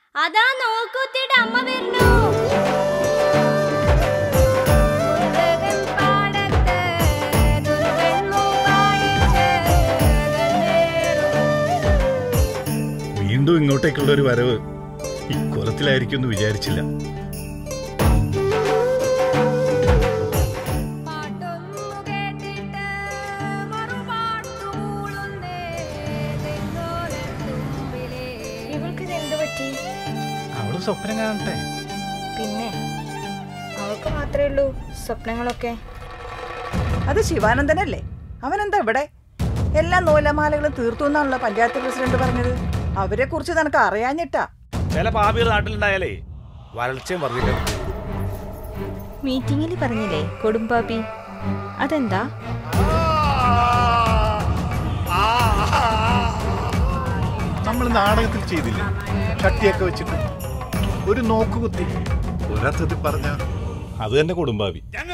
അതാ നോക്കുത്തിട്ട് അമ്മ വരുന്നു ഉലകൻ പാടത്ത് ദുർവെള്ളു കായിച്ച് നേരും. വീണ്ടും ഇങ്ങോട്ടേക്കുള്ള ഒരു വരവ് ഇക്കൊലത്തിലായിരിക്കും എന്ന് വിചാരിച്ചില്ല പാട്ടൊന്നു കേട്ടിട്ട് മറുപാട്ടു മൂളുന്നേ തെങ്ങോലത്തുമ്പിലേ. ഇവൾക്ക് എന്ത് പറ്റി അവള് സ്വപ്നം കാണട്ടെ പിന്നെ അവൾക്ക് മാത്രമേ ഉള്ളൂ സ്വപ്നങ്ങളൊക്കെ അത് ശിവാനന്ദനല്ലേ അവനെന്താ ഇവിടെ എല്ലാ നൂലമാലകളും തീർത്തു എന്നാണല്ലോ പഞ്ചായത്ത് പ്രസിഡന്റ് പറഞ്ഞത് അവരെ കുറിച്ച് നിനക്ക് അറിയാഞ്ഞിട്ടാ ചില പാപികൾ നാട്ടിലുണ്ടായാലേ വരൾച്ചയും വർദ്ധിക്കണം മീറ്റിങ്ങിൽ പറഞ്ഞില്ലേ കൊടുമ്പാപ്പി അതെന്താ നമ്മൾ നാടകത്തിൽ ചെയ്തില്ലേ ചട്ടിയൊക്കെ വെച്ചിട്ട് ഒരു നോക്കുകുത്തി ഒരർത്ഥത്തിൽ പറഞ്ഞ അത് തന്നെ കൊടുമ്പാവി ഞങ്ങൾ